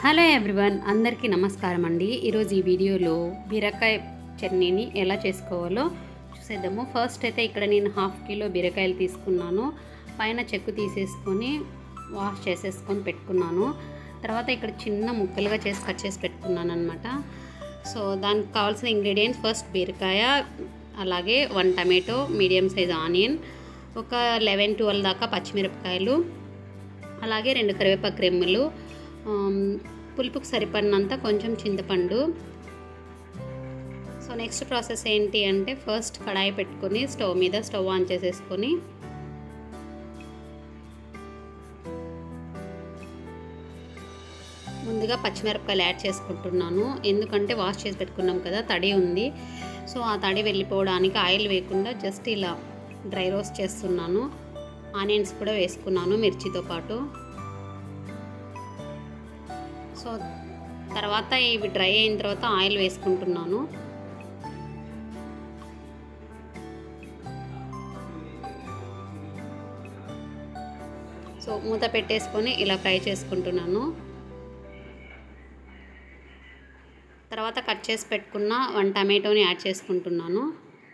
hello everyone అందరికీ నమస్కారం అండి ఈరోజు ఈ వీడియోలో బీరకాయ చట్నీని ఎలా చేసుకోవాలో చూసేద్దాము ఫస్ట్ అయితే ఇక్కడ నేను హాఫ్ కిలో బీరకాయలు తీసుకున్నాను పైన చెక్కు తీసేసుకొని వాష్ చేసేసుకొని పెట్టుకున్నాను తర్వాత ఇక్కడ చిన్న ముక్కలుగా చేసి కట్ చేసి పెట్టుకున్నాను అనమాట సో దానికి కావాల్సిన ఇంగ్రీడియంట్స్ ఫస్ట్ బీరకాయ అలాగే one tomato medium size onion ఒక లెవెన్ ట్వెల్వ్ దాకా పచ్చిమిరపకాయలు అలాగే రెండు కరివేపాకు రెమ్మలు ఆమ్, పులుపుకు సరిపడినంత కొంచెం చింతపండు సో నెక్స్ట్ ప్రాసెస్ ఏంటి అంటే ఫస్ట్ కడాయి పెట్టుకొని స్టవ్ మీద స్టవ్ ఆన్ చేసేసుకొని ముందుగా పచ్చిమిరపకాయలు యాడ్ చేసుకుంటున్నాను ఎందుకంటే వాష్ చేసి పెట్టుకున్నాం కదా తడి ఉంది సో ఆ తడి వెళ్ళిపోవడానికి ఆయిల్ వేయకుండా జస్ట్ ఇలా డ్రై రోస్ట్ చేస్తున్నాను ఆనియన్స్ కూడా వేసుకున్నాను మిర్చితో పాటు సో తర్వాత ఇవి డ్రై అయిన తర్వాత ఆయిల్ వేసుకుంటున్నాను సో మూత పెట్టేసుకొని ఇలా ఫ్రై చేసుకుంటున్నాను తర్వాత కట్ చేసి పెట్టుకున్న వన్ టమాటోని యాడ్ చేసుకుంటున్నాను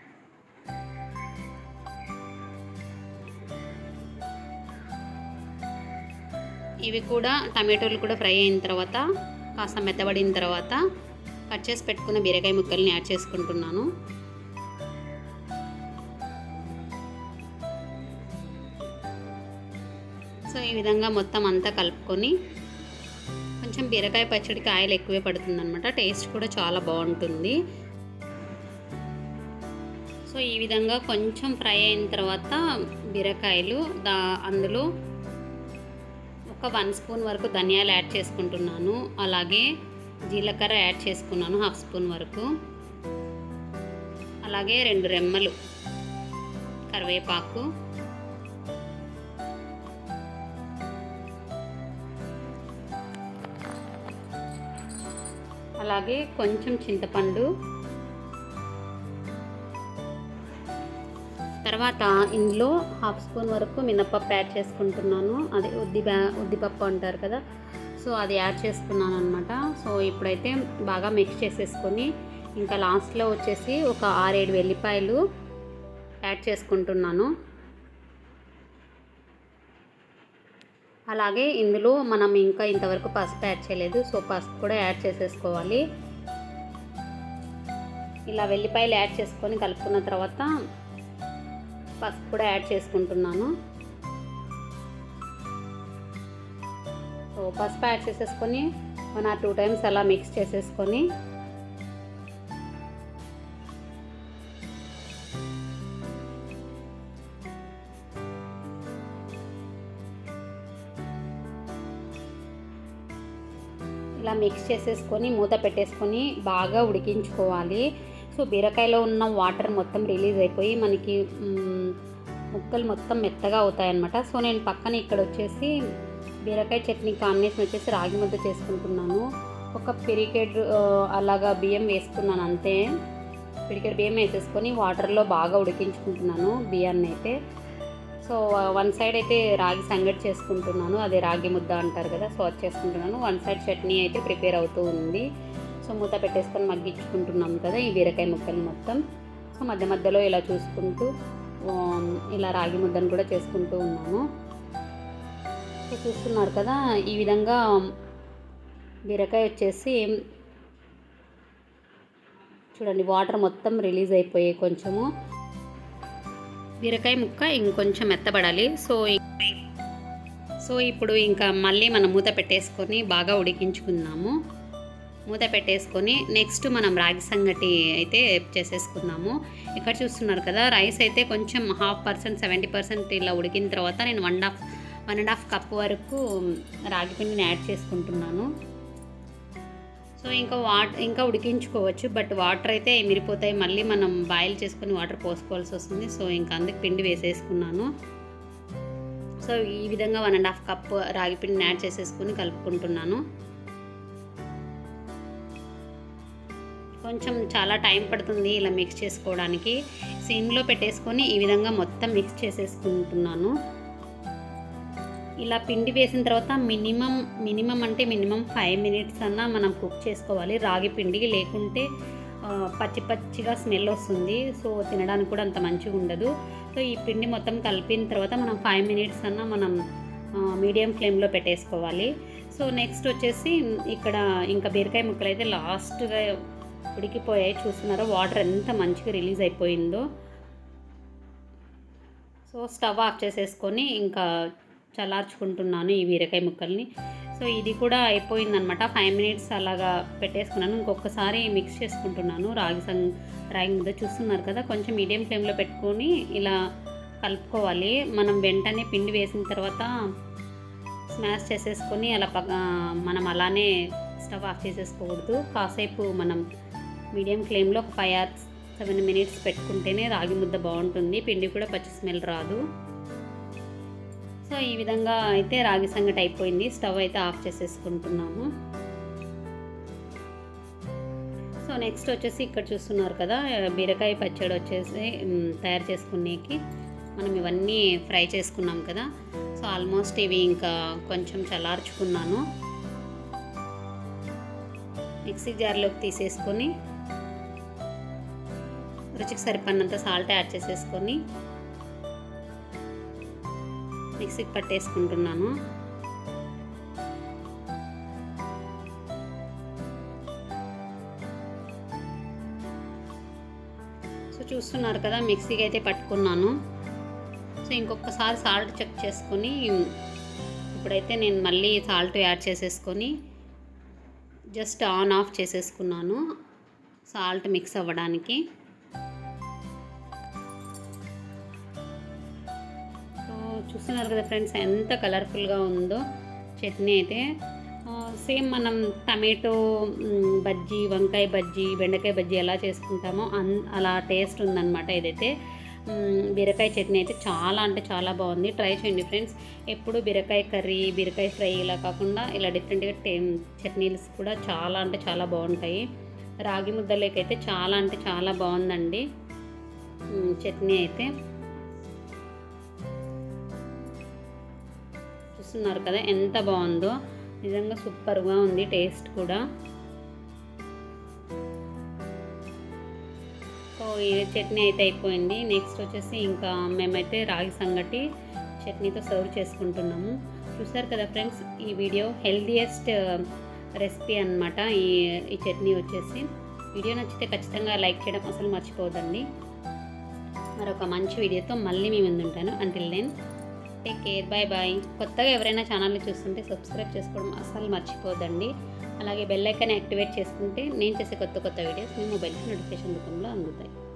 ఇవి కూడా టమాటోలు కూడా ఫ్రై అయిన తర్వాత కాస్త మెత్తబడిన తర్వాత కట్ చేసి పెట్టుకున్న బీరకాయ ముక్కల్ని యాడ్ చేసుకుంటున్నాను సో ఈ విధంగా మొత్తం అంతా కలుపుకొని కొంచెం బీరకాయ పచ్చడికి ఆయిల్ ఎక్కువే పడుతుంది అనమాట టేస్ట్ కూడా చాలా బాగుంటుంది సో ఈ విధంగా కొంచెం ఫ్రై అయిన తర్వాత బీరకాయలు దా అందులో ఒక వన్ స్పూన్ వరకు ధనియాలు యాడ్ చేసుకుంటున్నాను అలాగే జీలకర్ర యాడ్ చేసుకున్నాను హాఫ్ స్పూన్ వరకు అలాగే రెండు రెమ్మలు కరివేపాకు అలాగే కొంచెం చింతపండు తర్వాత ఇందులో హాఫ్ స్పూన్ వరకు మినపప్పు యాడ్ చేసుకుంటున్నాను అది ఉద్ది బ్యా- ఉద్దిపప్పు అంటారు కదా సో అది యాడ్ చేసుకున్నాను అనమాట సో ఇప్పుడైతే బాగా మిక్స్ చేసేసుకొని ఇంకా లాస్ట్లో వచ్చేసి ఒక ఆరేడు వెల్లిపాయలు యాడ్ చేసుకుంటున్నాను అలాగే ఇందులో మనం ఇంకా ఇంతవరకు పసుపు యాడ్ చేయలేదు సో పసుపు కూడా యాడ్ చేసేసుకోవాలి ఇలా వెల్లిపాయలు యాడ్ చేసుకొని కలుపుకున్న తర్వాత పసుపు కూడా యాడ్ చేసుకుంటున్నాను సో పసుపు యాడ్ చేసేసుకొని వన్ ఆర్ టూ టైమ్స్ అలా మిక్స్ చేసేసుకొని ఇలా మిక్స్ చేసేసుకొని మూత పెట్టేసుకొని బాగా ఉడికించుకోవాలి సో బీరకాయలో ఉన్న వాటర్ మొత్తం రిలీజ్ అయిపోయి మనకి మ్, ముక్కలు మొత్తం మెత్తగా అవుతాయి అన్నమాట సో నేను పక్కన ఇక్కడ వచ్చేసి బీరకాయ చట్నీ కాంబినేషన్ వచ్చేసి రాగి ముద్ద చేసుకుంటున్నాను ఒక పిరికెడ్ ఆ, అలాగా బియ్యం వేసుకున్నాను అంతే పిరికెడ్ బియ్యం వేసేసుకొని వాటర్లో బాగా ఉడికించుకుంటున్నాను బియ్యాన్ని అయితే సో వన్ సైడ్ అయితే రాగి సంగటి చేసుకుంటున్నాను అదే రాగి ముద్ద అంటారు కదా సో అది చేసుకుంటున్నాను వన్ సైడ్ చట్నీ అయితే ప్రిపేర్ అవుతూ ఉంది సో మూత పెట్టేసుకొని మగ్గించుకుంటున్నాం కదా ఈ బీరకాయ ముక్కలు మొత్తం సో మధ్య మధ్యలో ఇలా చూసుకుంటూ ఆ, ఇలా రాగి ముద్దను కూడా చేసుకుంటూ ఉన్నాను సో చూస్తున్నారు కదా ఈ విధంగా బీరకాయ వచ్చేసి చూడండి వాటర్ మొత్తం రిలీజ్ అయిపోయాయి కొంచెము బీరకాయ ముక్క ఇంకొంచెం మెత్తబడాలి సో ఇ- సో ఇప్పుడు ఇంకా మళ్ళీ మనం మూత పెట్టేసుకొని బాగా ఉడికించుకుందాము మూత పెట్టేసుకొని నెక్స్ట్ మనం రాగి సంగటి అయితే చేసేసుకుందాము ఇక్కడ చూస్తున్నారు కదా రైస్ అయితే కొంచెం హాఫ్ పర్సెంట్ సెవెంటీ పర్సెంట్ ఇలా ఉడికిన తర్వాత నేను one half one and half cup వరకు రాగి పిండిని యాడ్ చేసుకుంటున్నాను సో ఇంకా వాట్ ఇంకా ఉడికించుకోవచ్చు బట్ వాటర్ అయితే మిరిపోతాయి మళ్ళీ మనం బాయిల్ చేసుకొని వాటర్ పోసుకోవాల్సి వస్తుంది సో ఇంకా అందుకు పిండి వేసేసుకున్నాను సో ఈ విధంగా వన్ అండ్ హాఫ్ కప్ రాగి పిండిని యాడ్ చేసేసుకొని కలుపుకుంటున్నాను కొంచెం చాలా టైం పడుతుంది ఇలా మిక్స్ చేసుకోవడానికి సిమ్లో పెట్టేసుకొని ఈ విధంగా మొత్తం మిక్స్ చేసేసుకుంటున్నాను ఇలా పిండి వేసిన తర్వాత మినిమం మినిమం అంటే మినిమం ఫైవ్ మినిట్స్ అన్నా మనం కుక్ చేసుకోవాలి రాగి పిండి లేకుంటే ఆ, పచ్చి పచ్చిగా స్మెల్ వస్తుంది సో తినడానికి కూడా అంత మంచిగా ఉండదు సో ఈ పిండి మొత్తం కలిపిన తర్వాత మనం ఫైవ్ మినిట్స్ అన్నా మనం మీడియం ఫ్లేమ్లో పెట్టేసుకోవాలి సో నెక్స్ట్ వచ్చేసి ఇక్కడ ఇంకా బీరకాయ ముక్కలు అయితే లాస్ట్గా ఉడికిపోయాయి చూస్తున్నారా వాటర్ ఎంత మంచిగా రిలీజ్ అయిపోయిందో సో స్టవ్ ఆఫ్ చేసేసుకొని ఇంకా చల్లార్చుకుంటున్నాను ఈ బీరకాయ ముక్కల్ని సో ఇది కూడా అయిపోయిందనమాట ఫైవ్ మినిట్స్ అలాగా పెట్టేసుకున్నాను ఇంకొకసారి మిక్స్ చేసుకుంటున్నాను రాగి సంగ్ రాగి ముద్ద చూస్తున్నారు కదా కొంచెం మీడియం ఫ్లేమ్లో పెట్టుకొని ఇలా కలుపుకోవాలి మనం వెంటనే పిండి వేసిన తర్వాత స్మాష్ చేసేసుకొని అలా పక్క మనం అలానే స్టవ్ ఆఫ్ చేసేసుకోకూడదు కాసేపు మనం మీడియం ఫ్లేమ్లో ఒక ఫైవ్ ఆర్ సెవెన్ మినిట్స్ పెట్టుకుంటేనే రాగి ముద్ద బాగుంటుంది పిండి కూడా పచ్చి స్మెల్ రాదు సో ఈ విధంగా అయితే రాగి సంగటి అయిపోయింది స్టవ్ అయితే ఆఫ్ చేసేసుకుంటున్నాము సో నెక్స్ట్ వచ్చేసి ఇక్కడ చూస్తున్నారు కదా బీరకాయ పచ్చడి వచ్చేసి మ్, తయారు చేసుకునేకి మనం ఇవన్నీ ఫ్రై చేసుకున్నాం కదా సో ఆల్మోస్ట్ ఇవి ఇంకా కొంచెం చల్లార్చుకున్నాను మిక్సీ జార్లోకి తీసేసుకొని రుచికి సరిపడినంత సాల్ట్ యాడ్ చేసేసుకొని మిక్సీకి పట్టేసుకుంటున్నాను సో చూస్తున్నారు కదా మిక్సీకి అయితే పట్టుకున్నాను సో ఇంకొకసారి సాల్ట్ చెక్ చేసుకొని ఇప్పుడైతే నేను మళ్ళీ సాల్ట్ యాడ్ చేసేసుకొని జస్ట్ ఆన్ ఆఫ్ చేసేసుకున్నాను సాల్ట్ మిక్స్ అవ్వడానికి సో చూస్తున్నారు కదా ఫ్రెండ్స్ ఎంత కలర్ఫుల్గా ఉందో చట్నీ అయితే సేమ్ మనం టమాటో మ్, బజ్జీ వంకాయ బజ్జీ బెండకాయ బజ్జీ ఎలా చేసుకుంటామో అన్ అలా టేస్ట్ ఉందన్నమాట ఇదైతే మ్, బీరకాయ చట్నీ అయితే చాలా అంటే చాలా బాగుంది ట్రై చేయండి ఫ్రెండ్స్ ఎప్పుడు బీరకాయ కర్రీ బీరకాయ ఫ్రై ఇలా కాకుండా ఇలా డిఫరెంట్గా టే చట్నీలు కూడా చాలా అంటే చాలా బాగుంటాయి రాగి ముద్దలేకైతే చాలా అంటే చాలా బాగుందండి మ్, చట్నీ అయితే చూస్తున్నారు కదా ఎంత బాగుందో నిజంగా సూపర్గా ఉంది టేస్ట్ కూడా సో ఈ చట్నీ అయితే అయిపోయింది నెక్స్ట్ వచ్చేసి ఇంకా మేమైతే రాగి సంగటి చట్నీతో సర్వ్ చేసుకుంటున్నాము చూసారు కదా ఫ్రెండ్స్ ఈ వీడియో హెల్దియెస్ట్ రెసిపీ అన్నమాట ఈ ఈ చట్నీ వచ్చేసి వీడియో నచ్చితే ఖచ్చితంగా లైక్ చేయడం అసలు మర్చిపోదండి మరొక మంచి వీడియోతో మళ్ళీ మీ ముందు ఉంటాను until then take care bye bye కొత్తగా ఎవరైనా ఛానల్ని చూస్తుంటే సబ్స్క్రైబ్ చేసుకోవడం అస్సలు మర్చిపోదండి అలాగే బెల్ ఐకాన్ యాక్టివేట్ చేసుకుంటే నేను చేసే కొత్త కొత్త వీడియోస్ మీ మొబైల్కి నోటిఫికేషన్ రూపంలో అందుతాయి